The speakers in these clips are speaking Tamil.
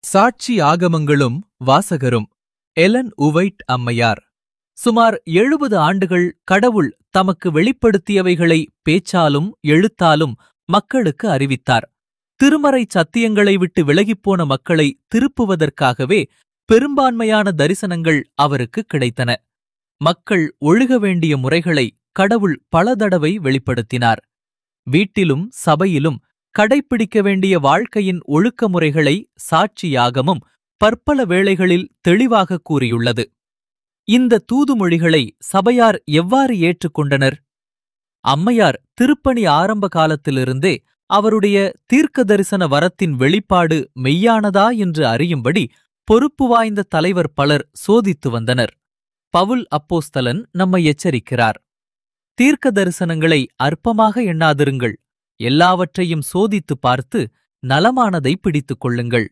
சாட்சி ஆகமங்களும் வாசகரும் எலன் உவைட் அம்மையார் சுமார் எழுபது ஆண்டுகள் கடவுள் தமக்கு வெளிப்படுத்தியவைகளை பேச்சாலும் எழுத்தாலும் மக்களுக்கு அறிவித்தார் திருமறைச் சத்தியங்களை விட்டு விலகிப்போன மக்களை திருப்புவதற்காகவே பெரும்பான்மையான தரிசனங்கள் அவருக்கு கிடைத்தன மக்கள் ஒழுக வேண்டிய முறைகளை கடவுள் பல தடவை வெளிப்படுத்தினார் வீட்டிலும் சபையிலும் கடைப்பிடிக்க வேண்டிய வாழ்க்கையின் ஒழுக்க முறைகளை சாட்சியாகமும் பற்பல வேளைகளில் தெளிவாக கூறியுள்ளது இந்த தூதுமொழிகளை சபையார் எவ்வாறு ஏற்றுக்கொண்டனர் அம்மையார் திருப்பணி ஆரம்ப காலத்திலிருந்தே அவருடைய தீர்க்க தரிசன வரத்தின் வெளிப்பாடு மெய்யானதா என்று அறியும்படி பொறுப்பு வாய்ந்த தலைவர் பலர் சோதித்து வந்தனர் பவுல் அப்போஸ்தலன் நம்மை எச்சரிக்கிறார் தீர்க்க தரிசனங்களை அற்பமாக எண்ணாதிருங்கள் எல்லாவற்றையும் சோதித்து பார்த்து நலமானதை பிடித்துக் கொள்ளுங்கள்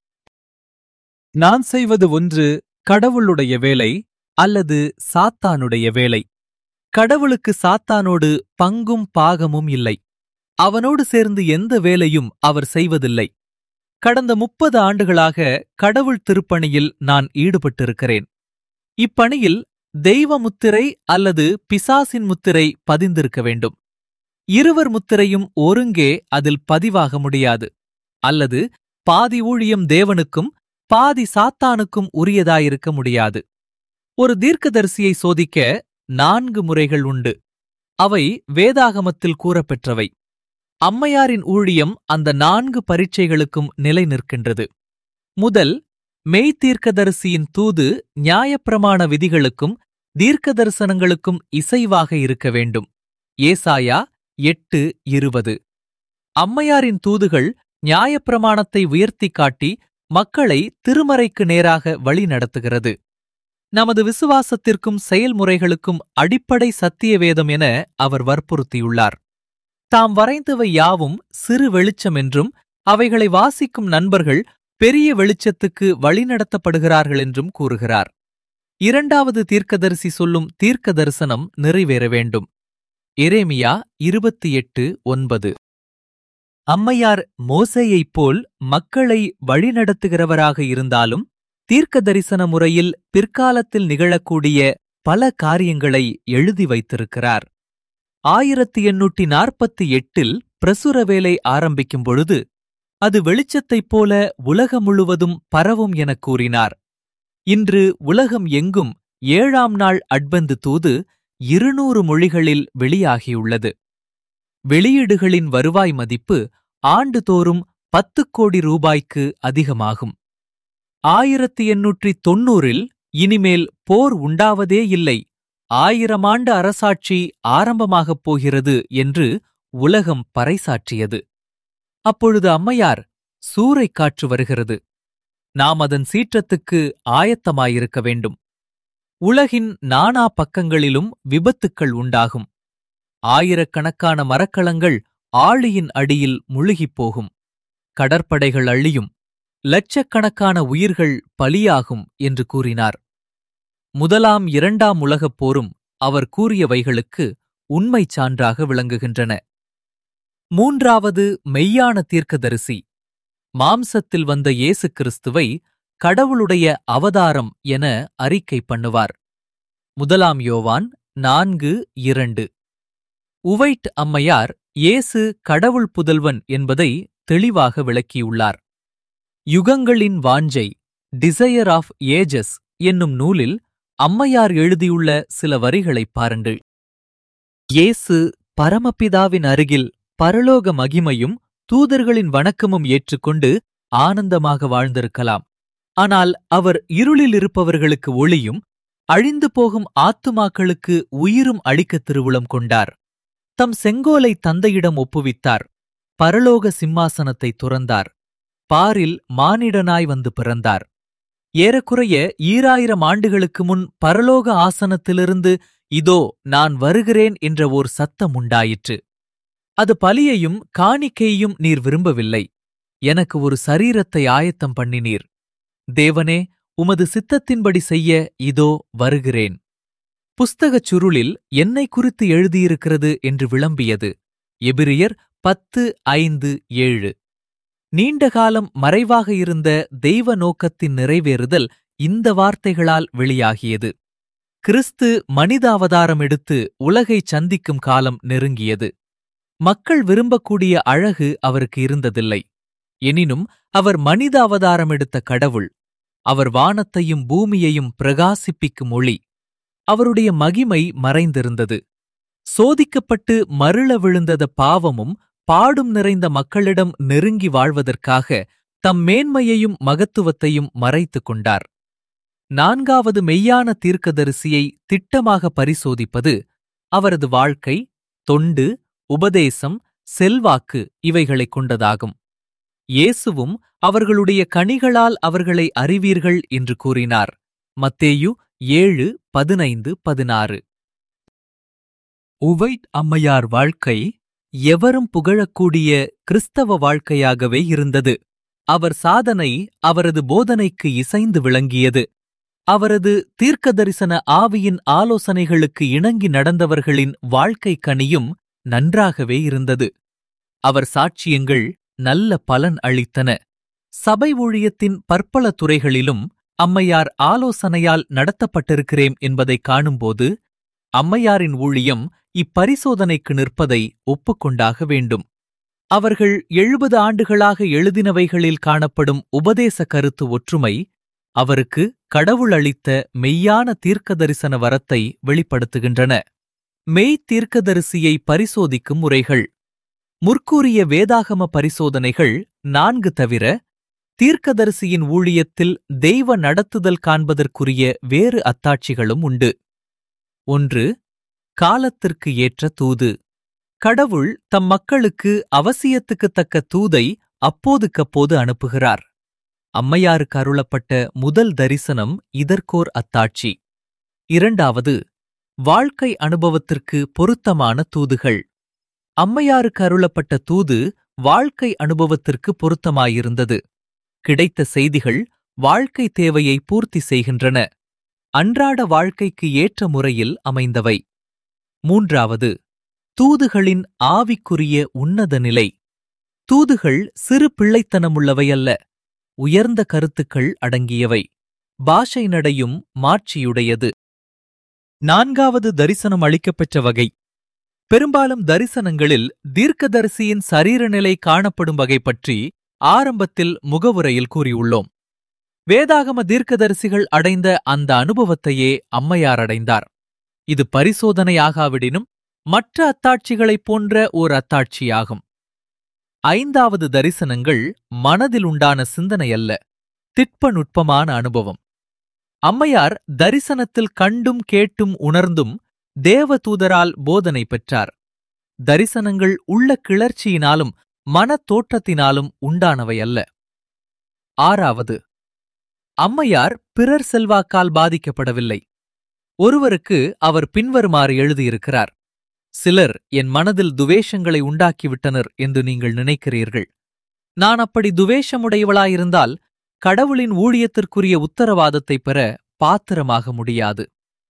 நான் செய்வது ஒன்று கடவுளுடைய வேலை அல்லது சாத்தானுடைய வேலை கடவுளுக்கு சாத்தானோடு பங்கும் பாகமும் இல்லை அவனோடு சேர்ந்து எந்த வேலையும் அவர் செய்வதில்லை கடந்த முப்பது ஆண்டுகளாக கடவுள் திருப்பணியில் நான் ஈடுபட்டிருக்கிறேன் இப்பணியில் தெய்வ முத்திரை அல்லது பிசாசின் முத்திரை பதிந்திருக்க வேண்டும் இருவர் முத்திரையும் ஒருங்கே அதில் பதிவாக முடியாது அல்லது பாதி ஊழியம் தேவனுக்கும் பாதி சாத்தானுக்கும் உரியதாயிருக்க முடியாது ஒரு தீர்க்கதரிசியை சோதிக்க நான்கு முறைகள் உண்டு அவை வேதாகமத்தில் கூறப்பெற்றவை அம்மையாரின் ஊழியம் அந்த நான்கு பரீட்சைகளுக்கும் நிலை நிற்கின்றது முதல் மெய்த்தீர்க்கதரிசியின் தூது நியாயப்பிரமாண விதிகளுக்கும் தீர்க்க தரிசனங்களுக்கும் இசைவாக இருக்க வேண்டும் ஏசாயா எட்டு இருபது அம்மையாரின் தூதுகள் நியாயப்பிரமாணத்தை உயர்த்திக் காட்டி மக்களை திருமறைக்கு நேராக வழி நடத்துகிறது நமது விசுவாசத்திற்கும் செயல்முறைகளுக்கும் அடிப்படை சத்திய வேதம் என அவர் வற்புறுத்தியுள்ளார் தாம் வரைந்தவை யாவும் சிறு வெளிச்சம் என்றும் அவைகளை வாசிக்கும் நண்பர்கள் பெரிய வெளிச்சத்துக்கு வழிநடத்தப்படுகிறார்கள் என்றும் கூறுகிறார் இரண்டாவது தீர்க்கதரிசி சொல்லும் தீர்க்க தரிசனம் நிறைவேற வேண்டும் எரேமியா இருபத்தி எட்டு ஒன்பது அம்மையார் மோசேயைப் போல் மக்களை வழிநடத்துகிறவராக இருந்தாலும் தீர்க்க தரிசன முறையில் பிற்காலத்தில் நிகழக்கூடிய பல காரியங்களை எழுதி வைத்திருக்கிறார் ஆயிரத்தி எண்ணூற்றி நாற்பத்தி எட்டில் பிரசுர வேலை ஆரம்பிக்கும் பொழுது அது வெளிச்சத்தைப் போல உலகம் முழுவதும் பரவும் எனக் கூறினார் இன்று உலகம் எங்கும் ஏழாம் நாள் அட்பந்து தூது இருநூறு மொழிகளில் வெளியாகியுள்ளது வெளியீடுகளின் வருவாய் மதிப்பு ஆண்டுதோறும் பத்து கோடி ரூபாய்க்கு அதிகமாகும் ஆயிரத்தி எண்ணூற்றி தொன்னூறில் இனிமேல் போர் உண்டாவதே இல்லை ஆயிரம் ஆண்டு அரசாட்சி ஆரம்பமாகப் போகிறது என்று உலகம் பறைசாற்றியது அப்பொழுது அம்மையார் சூறைக் காற்று வருகிறது நாம் அதன் சீற்றத்துக்கு ஆயத்தமாயிருக்க வேண்டும் உலகின் நானா பக்கங்களிலும் விபத்துக்கள் உண்டாகும் ஆயிரக்கணக்கான மரக்கலங்கள் ஆழியின் அடியில் முழுகிப் போகும் கடற்படைகள் அழியும் லட்சக்கணக்கான உயிர்கள் பலியாகும் என்று கூறினார் முதலாம் இரண்டாம் உலகப் போரும் அவர் கூறியவைகளுக்கு உண்மைச் சான்றாக விளங்குகின்றன மூன்றாவது மெய்யான தீர்க்கதரிசி மாம்சத்தில் வந்த இயேசு கிறிஸ்துவை கடவுளுடைய அவதாரம் என அறிக்கை பண்ணுவார் முதலாம் யோவான் நான்கு இரண்டு உவைட் அம்மையார் இயேசு கடவுள் புதல்வன் என்பதை தெளிவாக விளக்கியுள்ளார் யுகங்களின் வாஞ்சை டிசையர் ஆஃப் ஏஜஸ் என்னும் நூலில் அம்மையார் எழுதியுள்ள சில வரிகளைப் பாருங்கள் இயேசு பரமபிதாவின் அருகில் பரலோக மகிமையும் தூதர்களின் வணக்கமும் ஏற்றுக்கொண்டு ஆனந்தமாக வாழ்ந்திருக்கலாம் ஆனால் அவர் இருளில் இருப்பவர்களுக்கு ஒளியும் அழிந்து போகும் ஆத்துமாக்களுக்கு உயிரும் அளிக்கத் திருவுளம் கொண்டார் தம் செங்கோலை தந்தையிடம் ஒப்புவித்தார் பரலோக சிம்மாசனத்தை துறந்தார் பாரில் மானிடனாய் வந்து பிறந்தார் ஏறக்குறைய ஈராயிரம் ஆண்டுகளுக்கு முன் பரலோக ஆசனத்திலிருந்து இதோ நான் வருகிறேன் என்ற ஓர் சத்தம் உண்டாயிற்று அது பலியையும் காணிக்கையும் நீர் விரும்பவில்லை எனக்கு ஒரு சரீரத்தை ஆயத்தம் பண்ணினீர் தேவனே உமது சித்தத்தின்படி செய்ய இதோ வருகிறேன் புஸ்தகச் சுருளில் என்னை குறித்து எழுதியிருக்கிறது என்று விளம்பியது எபிரியர் பத்து ஐந்து ஏழு நீண்டகாலம் மறைவாக இருந்த தெய்வ நோக்கத்தின் நிறைவேறுதல் இந்த வார்த்தைகளால் வெளியாகியது கிறிஸ்து மனித அவதாரம் எடுத்து உலகை சந்திக்கும் காலம் நெருங்கியது மக்கள் விரும்பக்கூடிய அழகு அவருக்கு இருந்ததில்லை எனினும் அவர் மனித அவதாரம் எடுத்த கடவுள் அவர் வானத்தையும் பூமியையும் பிரகாசிப்பிக்கும் ஒளி அவருடைய மகிமை மறைந்திருந்தது சோதிக்கப்பட்டு மருள விழுந்தத பாவமும் பாடும் நிறைந்த மக்களிடம் நெருங்கி வாழ்வதற்காக தம் மேன்மையையும் மகத்துவத்தையும் மறைத்துக் கொண்டார் நான்காவது மெய்யான தீர்க்கதரிசியை திட்டமாக பரிசோதிப்பது அவரது வாழ்க்கை தொண்டு உபதேசம் செல்வாக்கு இவைகளைக் கொண்டதாகும் இயேசுவும் அவர்களுடைய கனிகளால் அவர்களை அறிவீர்கள் என்று கூறினார் மத்தேயு ஏழு பதினைந்து பதினாறு உவைட் அம்மையார் வாழ்க்கை எவரும் புகழக்கூடிய கிறிஸ்தவ வாழ்க்கையாகவே இருந்தது அவர் சாதனை அவரது போதனைக்கு இசைந்து விளங்கியது அவரது தீர்க்கதரிசன ஆவியின் ஆலோசனைகளுக்கு இணங்கி நடந்தவர்களின் வாழ்க்கை கனியும் நன்றாகவே இருந்தது அவர் சாட்சியங்கள் நல்ல பலன் அளித்தன சபை ஊழியத்தின் பற்பல துறைகளிலும் அம்மையார் ஆலோசனையால் நடத்தப்பட்டிருக்கிறேன் என்பதைக் காணும்போது அம்மையாரின் ஊழியம் இப்பரிசோதனைக்கு நிற்பதை ஒப்புக்கொண்டாக வேண்டும் அவர்கள் எழுபது ஆண்டுகளாக எழுதினவைகளில் காணப்படும் உபதேச கருத்து ஒற்றுமை அவருக்கு கடவுள் அளித்த மெய்யான தீர்க்கதரிசன வரத்தை வெளிப்படுத்துகின்றன மெய் தீர்க்கதரிசியை பரிசோதிக்கும் முறைகள் முற்கூறிய வேதாகம பரிசோதனைகள் நான்கு தவிர தீர்க்கதரிசியின் ஊழியத்தில் தெய்வ நடத்துதல் காண்பதற்குரிய வேறு அத்தாட்சிகளும் உண்டு ஒன்று காலத்திற்கு ஏற்ற தூது கடவுள் தம் மக்களுக்கு அவசியத்துக்குத் தக்க தூதை அப்போதுக்கப்போது அனுப்புகிறார் அம்மையாருக்கு அருளப்பட்ட முதல் தரிசனம் இதற்கோர் அத்தாட்சி இரண்டாவது வாழ்க்கை அனுபவத்திற்கு பொருத்தமான தூதுகள் அம்மையாருக்கு அருளப்பட்ட தூது வாழ்க்கை அனுபவத்திற்கு பொருத்தமாயிருந்தது கிடைத்த செய்திகள் வாழ்க்கை தேவையை பூர்த்தி செய்கின்றன அன்றாட வாழ்க்கைக்கு ஏற்ற முறையில் அமைந்தவை மூன்றாவது தூதுகளின் ஆவிக்குரிய உன்னத நிலை தூதுகள் சிறு பிள்ளைத்தனமுள்ளவையல்ல உயர்ந்த கருத்துக்கள் அடங்கியவை பாஷை நடையும் மாட்சியுடையது நான்காவது தரிசனம் அளிக்கப்பெற்ற வகை பெரும்பாலும் தரிசனங்களில் தீர்க்கதரிசியின் சரீரநிலை காணப்படும் வகை பற்றி ஆரம்பத்தில் முகவுரையில் கூறியுள்ளோம் வேதாகம தீர்க்கதரிசிகள் அடைந்த அந்த அனுபவத்தையே அம்மையார் அடைந்தார் இது பரிசோதனையாகாவிடினும் மற்ற அத்தாட்சிகளைப் போன்ற ஓர் அத்தாட்சியாகும் ஐந்தாவது தரிசனங்கள் மனதில் உண்டான சிந்தனை அல்ல திட்ப நுட்பமான அனுபவம் அம்மையார் தரிசனத்தில் கண்டும் கேட்டும் உணர்ந்தும் தேவதூதரால் போதனை பெற்றார் தரிசனங்கள் உள்ள கிளர்ச்சியினாலும் மனத் தோற்றத்தினாலும் உண்டானவை அல்ல ஆறாவது அம்மையார் பிறர் செல்வாக்கால் பாதிக்கப்படவில்லை ஒருவருக்கு அவர் பின்வருமாறு எழுதியிருக்கிறார் சிலர் என் மனதில் துவேஷங்களை உண்டாக்கிவிட்டனர் என்று நீங்கள் நினைக்கிறீர்கள் நான் அப்படி துவேஷமுடையவளாயிருந்தால் கடவுளின் ஊழியத்திற்குரிய உத்தரவாதத்தைப் பெற பாத்திரமாக முடியாது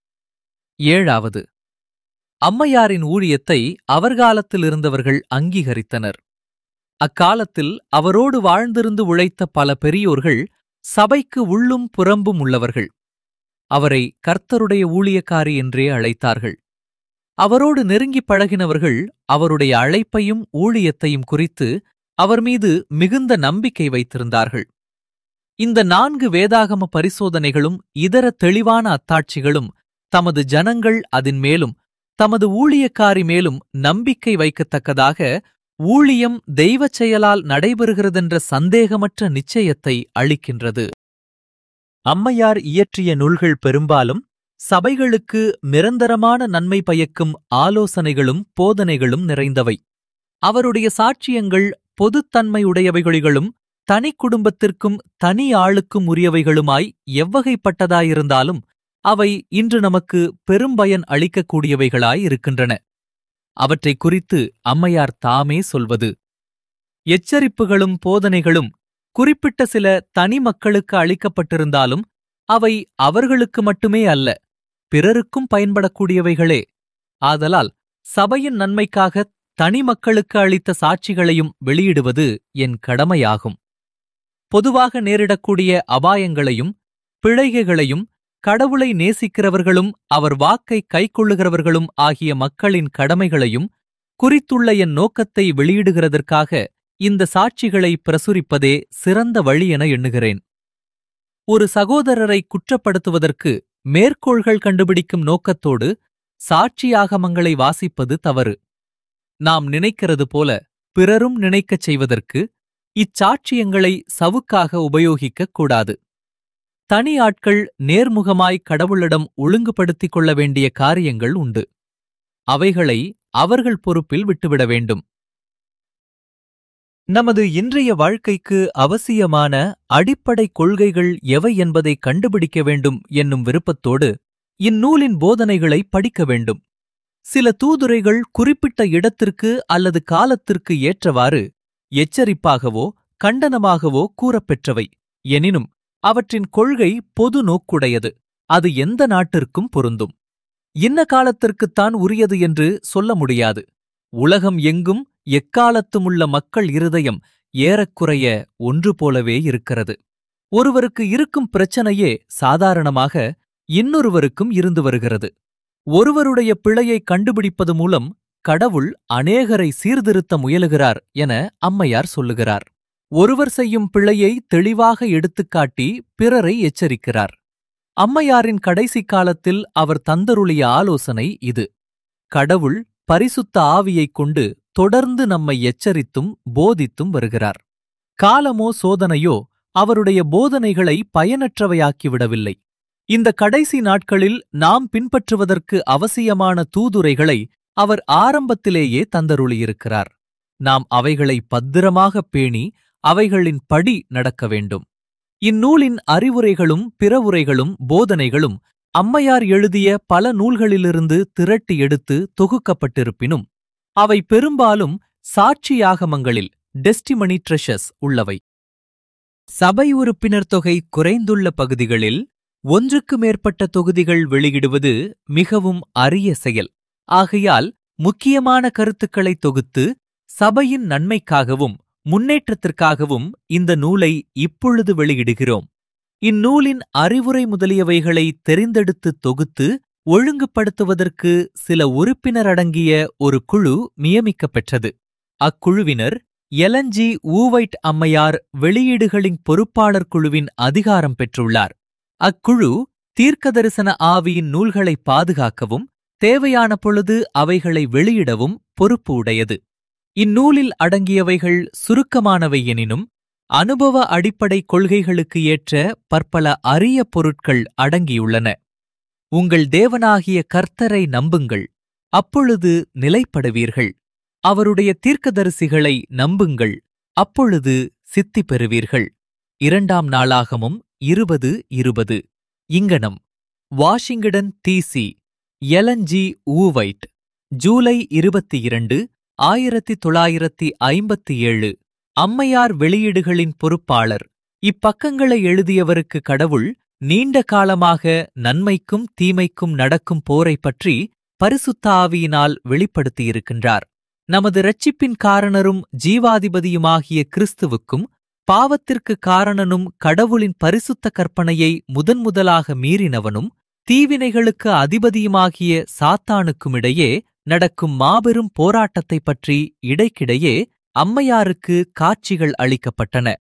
ஏழாவது அம்மையாரின் ஊழியத்தை அவர்காலத்தில் இருந்தவர்கள் அங்கீகரித்தனர் அக்காலத்தில் அவரோடு வாழ்ந்திருந்து உழைத்த பல பெரியோர்கள் சபைக்கு உள்ளும் புறம்பும் உள்ளவர்கள் அவரை கர்த்தருடைய ஊழியக்காரி என்றே அழைத்தார்கள் அவரோடு நெருங்கிப் பழகினவர்கள் அவருடைய அழைப்பையும் ஊழியத்தையும் குறித்து அவர் மீது மிகுந்த நம்பிக்கை வைத்திருந்தார்கள் இந்த நான்கு வேதாகம பரிசோதனைகளும் இதர தெளிவான அத்தாட்சிகளும் தமது ஜனங்கள் அதன் மேலும் தமது ஊழியக்காரி மேலும் நம்பிக்கை வைக்கத்தக்கதாக ஊழியம் தெய்வச் செயலால் நடைபெறுகிறதென்ற சந்தேகமற்ற நிச்சயத்தை அளிக்கின்றது அம்மையார் இயற்றிய நூல்கள் பெரும்பாலும் சபைகளுக்கு நிரந்தரமான நன்மை பயக்கும் ஆலோசனைகளும் போதனைகளும் நிறைந்தவை அவருடைய சாட்சியங்கள் பொதுத்தன்மையுடையவைகளிலும் தனி குடும்பத்திற்கும் தனி ஆளுக்கும் உரியவைகளுமாய் எவ்வகைப்பட்டதாயிருந்தாலும் அவை இன்று நமக்கு பெரும்பயன் அளிக்கக்கூடியவைகளாய் இருக்கின்றன அவற்றைக் குறித்து அம்மையார் தாமே சொல்வது எச்சரிப்புகளும் போதனைகளும் குறிப்பிட்ட சில தனி மக்களுக்கு அளிக்கப்பட்டிருந்தாலும் அவை அவர்களுக்கு மட்டுமே அல்ல பிறருக்கும் பயன்படக்கூடியவைகளே ஆதலால் சபையின் நன்மைக்காக தனி மக்களுக்கு அளித்த சாட்சிகளையும் வெளியிடுவது என் கடமையாகும் பொதுவாக நேரிடக்கூடிய அபாயங்களையும் பிழைகைகளையும் கடவுளை நேசிக்கிறவர்களும் அவர் வாக்கை கைக்கொள்ளுகிறவர்களும் ஆகிய மக்களின் கடமைகளையும் குறித்துள்ள என் நோக்கத்தை வெளியிடுகிறதற்காக இந்த சாட்சிகளை பிரசுரிப்பதே சிறந்த வழி என எண்ணுகிறேன் ஒரு சகோதரரை குற்றப்படுத்துவதற்கு மேற்கோள்கள் கண்டுபிடிக்கும் நோக்கத்தோடு சாட்சியாகமங்களை வாசிப்பது தவறு நாம் நினைக்கிறது போல பிறரும் நினைக்கச் செய்வதற்கு இச்சாட்சியங்களை சவுக்காக உபயோகிக்கக் கூடாது தனி ஆட்கள் நேர்முகமாய் கடவுளிடம் ஒழுங்குபடுத்திக் கொள்ள வேண்டிய காரியங்கள் உண்டு அவைகளை அவர்கள் பொறுப்பில் விட்டுவிட வேண்டும் நமது இன்றைய வாழ்க்கைக்கு அவசியமான அடிப்படை கொள்கைகள் எவை என்பதை கண்டுபிடிக்க வேண்டும் என்னும் விருப்பத்தோடு இந்நூலின் போதனைகளை படிக்க வேண்டும் சில தூதுரைகள் குறிப்பிட்ட இடத்திற்கு அல்லது காலத்திற்கு ஏற்றவாறு எச்சரிப்பாகவோ கண்டனமாகவோ கூறப்பெற்றவை எனினும் அவற்றின் கொள்கை பொது நோக்குடையது அது எந்த நாட்டிற்கும் பொருந்தும் இன்ன காலத்திற்குத்தான் உரியது என்று சொல்ல முடியாது உலகம் எங்கும் எக்காலத்துமுள்ள மக்கள் இருதயம் ஏறக்குறைய ஒன்று போலவே இருக்கிறது ஒருவருக்கு இருக்கும் பிரச்சனையே சாதாரணமாக இன்னொருவருக்கும் இருந்து வருகிறது ஒருவருடைய பிழையை கண்டுபிடிப்பது மூலம் கடவுள் அநேகரை சீர்திருத்த முயலுகிறார் என அம்மையார் சொல்லுகிறார் ஒருவர் செய்யும் பிழையை தெளிவாக எடுத்துக்காட்டி பிறரை எச்சரிக்கிறார் அம்மையாரின் கடைசி காலத்தில் அவர் தந்தருளிய ஆலோசனை இது கடவுள் பரிசுத்த ஆவியைக் கொண்டு தொடர்ந்து நம்மை எச்சரித்தும் போதித்தும் வருகிறார் காலமோ சோதனையோ அவருடைய போதனைகளை பயனற்றவையாக்கிவிடவில்லை இந்த கடைசி நாட்களில் நாம் பின்பற்றுவதற்கு அவசியமான தூதுரைகளை அவர் ஆரம்பத்திலேயே தந்தருளியிருக்கிறார் நாம் அவைகளை பத்திரமாகப் பேணி அவைகளின் படி நடக்க வேண்டும் இந்நூலின் அறிவுரைகளும் பிறவுரைகளும் போதனைகளும் அம்மையார் எழுதிய பல நூல்களிலிருந்து திரட்டி எடுத்து தொகுக்கப்பட்டிருப்பினும் அவை பெரும்பாலும் சாட்சியாகமங்களில் டெஸ்டிமனி ட்ரெஷஸ் உள்ளவை சபை உறுப்பினர் தொகை குறைந்துள்ள பகுதிகளில் ஒன்றுக்கு மேற்பட்ட தொகுதிகள் வெளியிடுவது மிகவும் அரிய செயல் ஆகையால் முக்கியமான கருத்துக்களை தொகுத்து சபையின் நன்மைக்காகவும் முன்னேற்றத்திற்காகவும் இந்த நூலை இப்பொழுது வெளியிடுகிறோம் இந்நூலின் அறிவுரை முதலியவைகளை தெரிந்தெடுத்து தொகுத்து ஒழுங்குபடுத்துவதற்கு சில உறுப்பினர் அடங்கிய ஒரு குழு நியமிக்கப்பெற்றது அக்குழுவினர் எலஞ்சி ஊவைட் அம்மையார் வெளியீடுகளின் பொறுப்பாளர் குழுவின் அதிகாரம் பெற்றுள்ளார் அக்குழு தீர்க்கதரிசன ஆவியின் நூல்களை பாதுகாக்கவும் தேவையான பொழுது அவைகளை வெளியிடவும் பொறுப்பு உடையது இந்நூலில் அடங்கியவைகள் சுருக்கமானவை எனினும் அனுபவ அடிப்படை கொள்கைகளுக்கு ஏற்ற பற்பல அரிய பொருட்கள் அடங்கியுள்ளன உங்கள் தேவனாகிய கர்த்தரை நம்புங்கள் அப்பொழுது நிலைப்படுவீர்கள் அவருடைய தீர்க்கதரிசிகளை நம்புங்கள் அப்பொழுது சித்தி பெறுவீர்கள் இரண்டாம் நாளாகமும் இருபது இருபது இங்கனம் வாஷிங்டன் டிசி எலன்ஜி ஊவைட் ஜூலை இருபத்தி இரண்டு ஆயிரத்தி தொள்ளாயிரத்தி ஐம்பத்தி ஏழு அம்மையார் வெளியீடுகளின் பொறுப்பாளர் இப்பக்கங்களை எழுதியவருக்கு கடவுள் நீண்ட காலமாக நன்மைக்கும் தீமைக்கும் நடக்கும் போரைப் பற்றி பரிசுத்த ஆவியினால் வெளிப்படுத்தியிருக்கின்றார் நமது இரட்சிப்பின் காரணரும் ஜீவாதிபதியுமாகிய கிறிஸ்துவுக்கும் பாவத்திற்கு காரணனும் கடவுளின் பரிசுத்த கற்பனையை முதன்முதலாக மீறினவனும் தீவினைகளுக்கு அதிபதியுமாகிய சாத்தானுக்குமிடையே நடக்கும் மாபெரும் போராட்டத்தைப் பற்றி இடைக்கிடையே அம்மையாருக்கு காட்சிகள் அளிக்கப்பட்டன